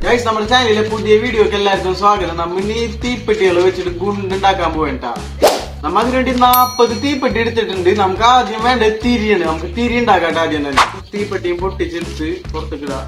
Guys നമ്മുടെ ചാനലിലെ പുതിയ വീഡിയോക്ക് എല്ലാവർക്കും സ്വാഗതം നമ്മൾ ഇനി തീപ്പെട്ടികൾ വെച്ചിട്ട് ഗുണ്ടുണ്ടാക്കാൻ പോയിട്ടാ നമ്മ അതിനുവേണ്ടി നാപ്പത് തീപ്പെട്ടി എടുത്തിട്ടുണ്ട് നമുക്ക് ആദ്യം വേണ്ട തിരിയാണ് നമുക്ക് തിരി ഉണ്ടാക്കാട്ടെ ആദ്യം തന്നെ തീപ്പെട്ടിയും പൊട്ടിച്ചെടുത്ത് പുറത്തേക്ക് ഇടാം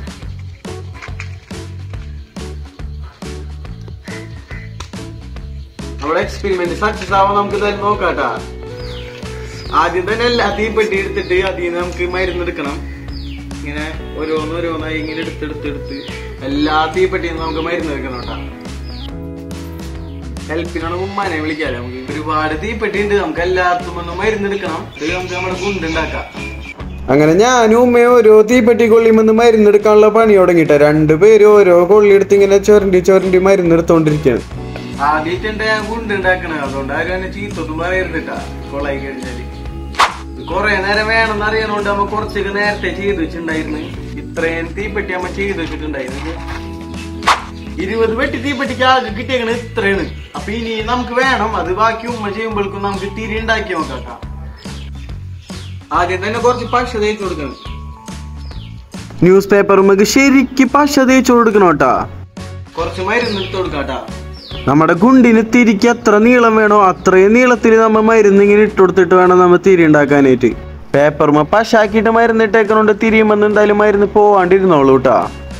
നമ്മുടെ എക്സ്പെരിമെന്റ് സക്സസ് ആവാൻ നമുക്ക് ഇതായാലും നോക്കാട്ടാ ആദ്യം തന്നെ എല്ലാ തീപ്പെട്ടി എടുത്തിട്ട് അതിൽ നിന്ന് നമുക്ക് മരുന്നെടുക്കണം ഇങ്ങനെ ഓരോന്നോരോന്നായി ഇങ്ങനെ എടുത്തെടുത്തെടുത്ത് എല്ലാ തീപ്പെട്ടിയും നമുക്ക് മരുന്നെടുക്കണം കേട്ടാ ഹെൽപ്പിനാണ് ഉമ്മാനെ വിളിക്കാല്ലേ നമുക്ക് ഒരുപാട് തീപ്പെട്ടി ഉണ്ട് നമുക്ക് എല്ലാവർക്കും ഒന്ന് മരുന്നെടുക്കണം ഇത് നമുക്ക് നമ്മുടെ ഗുണ്ടുണ്ടാക്കാം അങ്ങനെ ഞാനും ഉമ്മയും ഓരോ തീപ്പെട്ടി കൊള്ളിമെന്ന് മരുന്നെടുക്കാനുള്ള പണി തുടങ്ങിട്ട രണ്ടുപേരും ഓരോ കൊള്ളി എടുത്ത് ഇങ്ങനെ ചൊരണ്ടി ചൊരണ്ടി മരുന്നെടുത്തോണ്ടിരിക്കുകയാണ് ആദ്യമായിട്ട് ഞാൻ ഗുണ്ടുണ്ടാക്കണത് അതുകൊണ്ട് ആരും എന്നെ ചീത്തൊന്നും പറയരുതിട്ടാ കൊളായി കഴിഞ്ഞാല് ഇത് കൊറേ നേരം വേണമെന്ന് അറിയണോണ്ട് നമ്മ കുറച്ചൊക്കെ നേരത്തെ ചെയ്ത് വെച്ചിട്ടുണ്ടായിരുന്നു ഇത്രയും തീപ്പെട്ടി നമ്മ ചെയ്ത് വെച്ചിട്ടുണ്ടായിരുന്നു ഇരുപത് വെട്ടി തീപ്പെട്ടിക്ക് ആകെ കിട്ടിയേക്കണ ഇത്രയാണ് അപ്പൊ ഇനി നമുക്ക് വേണം അത് ബാക്കി ഉമ്മ ചെയ്യുമ്പോഴേക്കും നമുക്ക് തിരി ഉണ്ടാക്കി നോക്കാം ആദ്യം തന്നെ കുറച്ച് പശ തേച്ച് കൊടുക്കണം ന്യൂസ് പേപ്പർ നമുക്ക് ശരിക്ക് പശ തേച്ചു കൊടുക്കണം കേട്ടാ കുറച്ച് മരുന്ന് എടുത്ത് കൊടുക്കാട്ടാ നമ്മുടെ ഗുണ്ടിന് തിരിക്ക് എത്ര നീളം വേണോ അത്രയും നീളത്തിൽ നമ്മൾ മരുന്ന് ഇങ്ങനെ ഇട്ട് കൊടുത്തിട്ട് വേണം നമ്മൾ തിരി ഉണ്ടാക്കാനായിട്ട് പേപ്പറുമ പശാക്കിയിട്ട് മരുന്നിട്ടേക്കണോണ്ട് തിരിയുമെന്ന് എന്തായാലും മരുന്ന് പോവാണ്ടിരുന്നോളൂ കേട്ടാ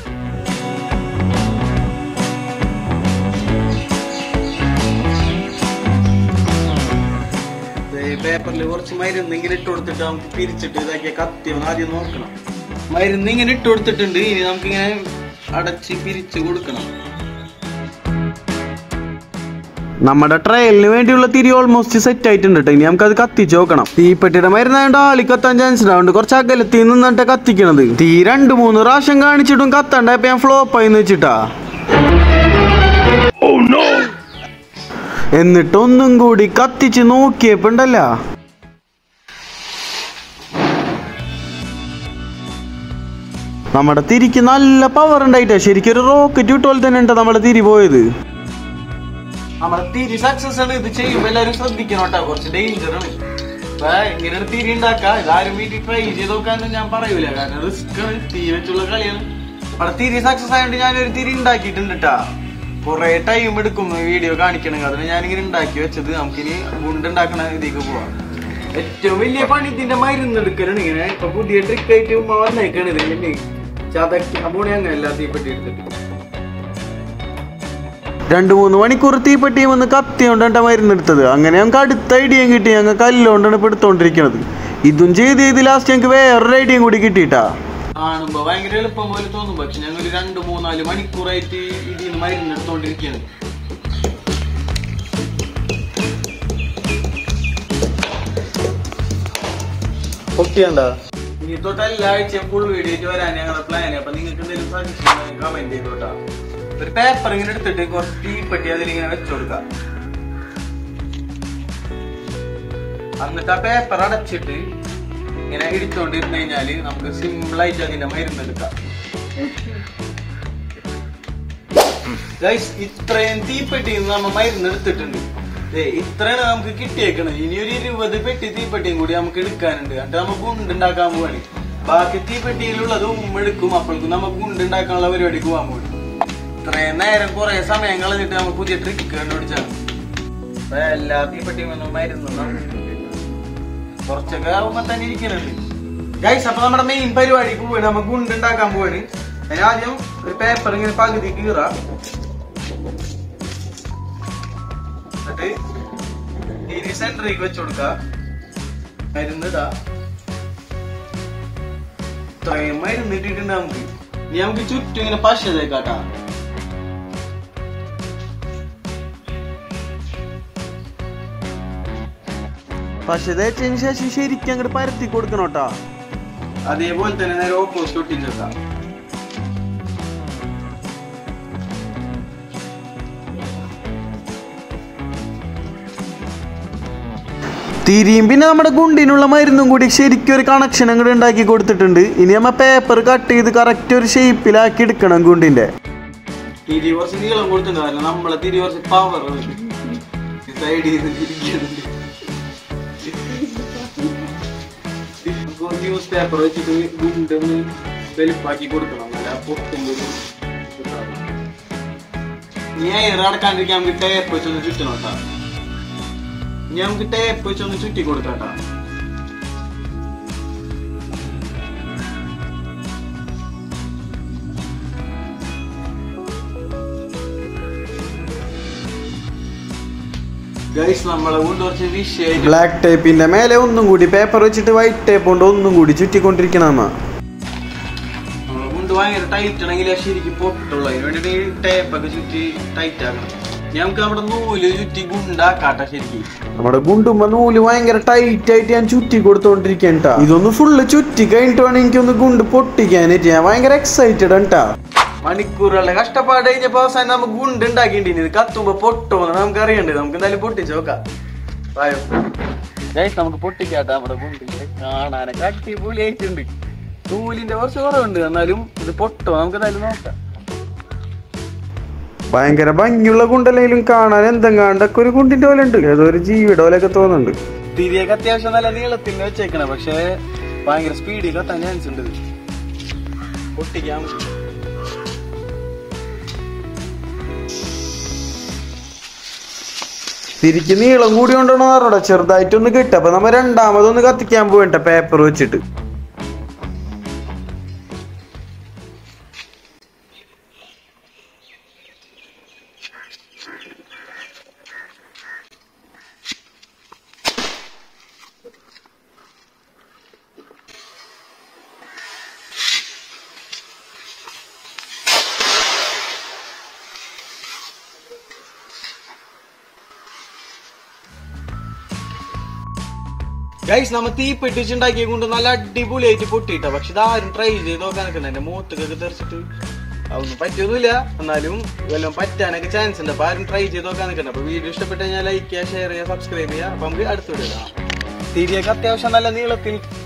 പേപ്പറിൽ കുറച്ച് മരുന്ന് ഇങ്ങനെ ഇട്ട് കൊടുത്തിട്ട് നമുക്ക് പിരിച്ചിട്ട് ഇതാക്കിയ കത്തി ഒന്ന് ആദ്യം നോക്കണം മരുന്ന് ഇങ്ങനെ ഇട്ട് കൊടുത്തിട്ടുണ്ട് ഇനി നമുക്ക് ഇങ്ങനെ അടച്ച് പിരിച്ച് കൊടുക്കണം നമ്മുടെ ട്രയലിന് വേണ്ടിയുള്ള തിരി ഓൾമോസ്റ്റ് സെറ്റ് ആയിട്ടുണ്ട് കേട്ടോ ഇനി നമുക്ക് അത് കത്തിച്ച് നോക്കണം തീപ്പെട്ടിയുടെ മരുന്നായോണ്ട് ആളി കത്താൻ ചാൻസ് ഉണ്ടാവുണ്ട് കുറച്ച് അകലത്തിൽ നിന്നിട്ട് കത്തിക്കണത് തീ രണ്ട് മൂന്ന് പ്രാവശ്യം കാണിച്ചിട്ടും കത്തണ്ടപ്പോ ഞാൻ ഫ്ലോപ്പ് ആയിന്ന് വെച്ചിട്ടാ എന്നിട്ട് ഒന്നും കൂടി കത്തിച്ച് നോക്കിയപ്പോണ്ടല്ല നമ്മുടെ തിരിക്ക് നല്ല പവർ ഉണ്ടായിട്ടാ ശരിക്കും ഒരു റോക്കറ്റ് വിട്ട പോലെ തന്നെ ഉണ്ട് നമ്മുടെ തിരി പോയത് നമ്മുടെ തിരി സക്സസ് ആണ് ഇത് ചെയ്യുമ്പോ എല്ലാവരും ശ്രദ്ധിക്കണം കേട്ടോ കുറച്ച് ഡേഞ്ചർ ആണ് അപ്പൊ ഇങ്ങനെ ഒരു തിരി ഉണ്ടാക്കാം ഇതാരും വീട്ടിൽ ട്രൈ ചെയ്ത് നോക്കാന്ന് ഞാൻ പറയൂല കാരണം റിസ്ക് ആണ് തീ വെച്ചുള്ള കളിയാണ് അവിടെ തിരി സക്സസ് ആയതുകൊണ്ട് ഞാനൊരു തിരി ഉണ്ടാക്കിയിട്ടുണ്ട് കേട്ടാ കുറെ ടൈം എടുക്കും വീഡിയോ കാണിക്കണമെങ്കിൽ അതിന് ഞാനിങ്ങനെ ഉണ്ടാക്കി വെച്ചത് നമുക്കിനി ഗുണ്ടുണ്ടാക്കണ ഇതിലേക്ക് പോവാം ഏറ്റവും വലിയ പണി ഇതിന്റെ മരുന്ന് എടുക്കലാണ് ഇങ്ങനെ ഇപ്പൊ പുതിയ ട്രിക്ക് ആയിട്ട് ഉമ്മ വന്നേക്കാണ് ഇത് ഇങ്ങനെ ചതക്കാൻ പോണേ അങ്ങനെ എല്ലാ തീപ്പെട്ടി എടുത്തിട്ട് രണ്ടു മൂന്ന് മണിക്കൂർ തീപ്പെട്ടി വന്ന് കത്തി കൊണ്ടാണ് മരുന്നെടുത്തത് അങ്ങനെ ഞങ്ങൾക്ക് അടുത്ത ഐഡിയയും കിട്ടി ഞങ്ങൾ കല്ലുകൊണ്ടാണ് ഇപ്പൊ എടുത്തോണ്ടിരിക്കണത് ഇതും ചെയ്ത് ചെയ്ത് ലാസ്റ്റ് ഞങ്ങൾക്ക് വേറൊരു ഐഡിയയും കൂടി കിട്ടിയിട്ടാ കാണുമ്പോ ഭയങ്കര എളുപ്പം പോലെ തോന്നും പക്ഷെ ഞങ്ങൾ ഒരു രണ്ട് മൂന്നാല് മണിക്കൂറായിട്ട് ഇതിൽ നിന്ന് മരുന്ന് എടുത്തോണ്ടിരിക്കുകയാണ് പൊട്ടിയണ്ട ഇനി തൊട്ട് എല്ലാ ആഴ്ചയും ഫുൾ വീഡിയോ ആയിട്ട് വരാൻ ഞങ്ങളുടെ പ്ലാൻ അപ്പൊ നിങ്ങൾക്ക് എന്തെങ്കിലും സജഷൻ കമന്റ് ചെയ്തോട്ടാ ഒരു പേപ്പർ ഇങ്ങനെ എടുത്തിട്ട് കുറച്ച് തീപ്പെട്ടി അതിൽ ഇങ്ങനെ വെച്ചു കൊടുക്കാം എന്നിട്ട് ആ പേപ്പർ അടച്ചിട്ട് ഇങ്ങനെ ഇടിച്ചോണ്ടിരുന്നു കഴിഞ്ഞാല് നമുക്ക് സിമ്പിൾ ആയിട്ട് അതിന്റെ മരുന്ന് എടുക്കാം ഗൈസ് ഇത്രയും തീപ്പെട്ടി നമ്മ മരുന്ന് എടുത്തിട്ടുണ്ട് ദേ ഇത്രയാണ് നമുക്ക് കിട്ടിയേക്കണത് ഇനി ഒരു ഇരുപത് പെട്ടി തീപ്പെട്ടിയും കൂടി നമുക്ക് എടുക്കാനുണ്ട് എന്നിട്ട് നമുക്ക് ഗുണ്ടുണ്ടാക്കാൻ പോവാണ് ബാക്കി തീപ്പെട്ടിയിലുള്ളത് ഉമ്മ എടുക്കും അപ്പോഴേക്കും നമുക്ക് ഗുണ്ടുണ്ടാക്കാനുള്ള പരിപാടിക്ക് പോകാൻ പോയി ഇത്രയും നേരം കുറെ സമയം കളഞ്ഞിട്ട് നമുക്ക് പുതിയ ട്രിക്ക് കണ്ടുപിടിച്ചാണ് അപ്പൊ എല്ലാ തീപ്പെട്ടിയും ഒന്നും മരുന്നും നമുക്ക് കിട്ടിയിട്ടുണ്ട്. കുറച്ചൊക്കെ ആവുമ്പോ തന്നെ ഇരിക്കുന്നുണ്ട് ഗൈസ് അപ്പൊ നമ്മുടെ മെയിൻ പരിപാടിക്ക് പോവാണ് നമുക്ക് ഗുണ്ടുണ്ടാക്കാൻ പോവാണ് അതിന് ആദ്യം ഒരു പേപ്പർ ഇങ്ങനെ പകുതി കീറാം എന്നിട്ട് ഇനി സെന്ററിലേക്ക് വെച്ച് കൊടുക്ക മരുന്നിടാ ഇത്രയും മരുന്ന് ഇട്ടിട്ടുണ്ട് നമുക്ക് ഇനി നമുക്ക് ചുറ്റും ഇങ്ങനെ പശ തേക്കാട്ടാ പക്ഷെ തേച്ചതിന് ശേഷം ശരിക്കും അങ്ങോട്ട് പരത്തി കൊടുക്കണം കേട്ടാ അതേപോലെ തന്നെ നേരെ ഓപ്പോസിറ്റ് ഒട്ടിച്ചേക്കാം തിരിയും പിന്നെ നമ്മുടെ ഗുണ്ടിനുള്ള മരുന്നും കൂടി ശരിക്കും ഒരു കണക്ഷൻ അങ്ങോട്ട് ഉണ്ടാക്കി കൊടുത്തിട്ടുണ്ട് ഇനി നമ്മ പേപ്പർ കട്ട് ചെയ്ത് കറക്റ്റ് ഒരു ഷേപ്പിലാക്കി എടുക്കണം ഗുണ്ടിന്റെ തിരി കുറച്ച് നീളം കൊടുത്തിട്ടുണ്ട് കാരണം നമ്മളെ തിരി കുറച്ച് പവർ സൈഡ് ചെയ്ത് തിരിക്കുന്നുണ്ട് ന്യൂസ് പേപ്പർ വെച്ചിട്ട് ഗുണ്ടൊന്ന് വെലുപ്പാക്കി കൊടുക്കണം അല്ല പൊട്ടുമ്പോൾ നീ എയർ അടക്കാണ്ടിരിക്കാൻ നമുക്ക് ടേപ്പ് വെച്ചൊന്ന് ചുറ്റി നോക്കാം ഇനി നമുക്ക് ടേപ്പ് വെച്ചൊന്ന് ചുറ്റി കൊടുക്കാട്ടാ ഗൈസ് നമ്മളെ കൊണ്ട് കുറച്ച് വിഷയം ബ്ലാക്ക് ടേപ്പിന്റെ മേലെ ഒന്നും കൂടി പേപ്പർ വെച്ചിട്ട് വൈറ്റ് ടേപ്പ് കൊണ്ട് ഒന്നും കൂടി ചുറ്റിക്കൊണ്ടിരിക്കണം നമ്മ നമ്മളെ കൊണ്ട് ഭയങ്കര ടൈറ്റ് ആണെങ്കിൽ ശരിക്കും പൊട്ടുള്ളൂ അതിന് വേണ്ടിട്ട് ടേപ്പ് ഒക്കെ ചുറ്റി ടൈറ്റ് ആക്കണം ഞങ്ങൾക്ക് നമ്മുടെ നൂല് ചുറ്റി ഗുണ്ടാക്കാട്ടെ ശരിക്കും നമ്മുടെ ഗുണ്ടുമ്പ നൂല് ഭയങ്കര ടൈറ്റ് ആയിട്ട് ഞാൻ ചുറ്റി കൊടുത്തോണ്ടിരിക്കണ്ട ഇതൊന്ന് ഫുള്ള് ചുറ്റി കഴിഞ്ഞിട്ട് വേണം എനിക്കൊന്ന് ഗുണ്ട് പൊട്ടിക്കാനായിട്ട് ഞാൻ ഭയങ്കര എക്സൈറ്റഡ് ഉണ്ടാ മണിക്കൂറുകളുടെ കഷ്ടപ്പാട് കഴിഞ്ഞപ്പോ അവസാനം നമുക്ക് ഗുണ്ട് ഉണ്ടാക്കിയിട്ടുണ്ട് ഇത് കത്തുമ്പോ പൊട്ടോന്ന് നമുക്ക് അറിയണ്ടേ നമുക്ക് എന്തായാലും പൊട്ടിച്ച് നോക്കാം വായോ ഗൈസ് നമുക്ക് പൊട്ടിക്കാട്ടെ നമ്മുടെ ഗുണ്ടിന്റെ കാണാനൊക്കെ അടിപൊളിയായിട്ടുണ്ട് നൂലിന്റെ കുറച്ച് കുറവുണ്ട് എന്നാലും ഇത് പൊട്ടോ നമുക്ക് എന്തായാലും നോക്കാം ഭയങ്കര ഭംഗിയുള്ള ഗുണ്ടല്ലെങ്കിലും കാണാൻ എന്തെങ്കാണ്ടൊക്കെ ഒരു ഗുണ്ടിന്റെ പോലെ ഉണ്ട് ഏതോ ഒരു ജീവിയുടെ പോലെയൊക്കെ തോന്നുന്നുണ്ട് തിരിയൊക്കെ അത്യാവശ്യം നല്ല നീളത്തിൽ വെച്ചേക്കണം പക്ഷെ ഭയങ്കര സ്പീഡിൽ കത്താൻ ചാൻസ് ഉണ്ട് ഇത്. പൊട്ടിക്കാം തിരിക്ക് നീളം കൂടി കൊണ്ടുവന്ന പറഞ്ഞോ ചെറുതായിട്ടൊന്ന് കിട്ടും അപ്പൊ നമ്മ രണ്ടാമതൊന്ന് കത്തിക്കാൻ പോകണ്ട പേപ്പർ വെച്ചിട്ട് ഗൈസ് നമ്മ തീ പെട്ടിച്ചുണ്ടാക്കിയ കൊണ്ട് നല്ല അടിപൊളിയായിട്ട് പൊട്ടിയിട്ട പക്ഷെ ഇതാരും ട്രൈ ചെയ്ത് നോക്കാൻ നിൽക്കുന്നത് എന്റെ മൂത്തൊക്കെ തെറിച്ചിട്ട് അതൊന്നും പറ്റിയൊന്നുമില്ല എന്നാലും വല്ലതും പറ്റാനൊക്കെ ചാൻസ് ഉണ്ട് അപ്പൊ ആരും ട്രൈ ചെയ്ത് നോക്കാൻ നിൽക്കുന്നത് അപ്പൊ വീഡിയോ ഇഷ്ടപ്പെട്ട് കഴിഞ്ഞാൽ ലൈക്ക് ചെയ്യുക ഷെയർ ചെയ്യുക സബ്സ്ക്രൈബ് ചെയ്യുക അപ്പൊ നമുക്ക് അടുത്ത വീഡിയോ കാണാം തിരിയൊക്കെ അത്യാവശ്യം നല്ല നീളത്തിൽ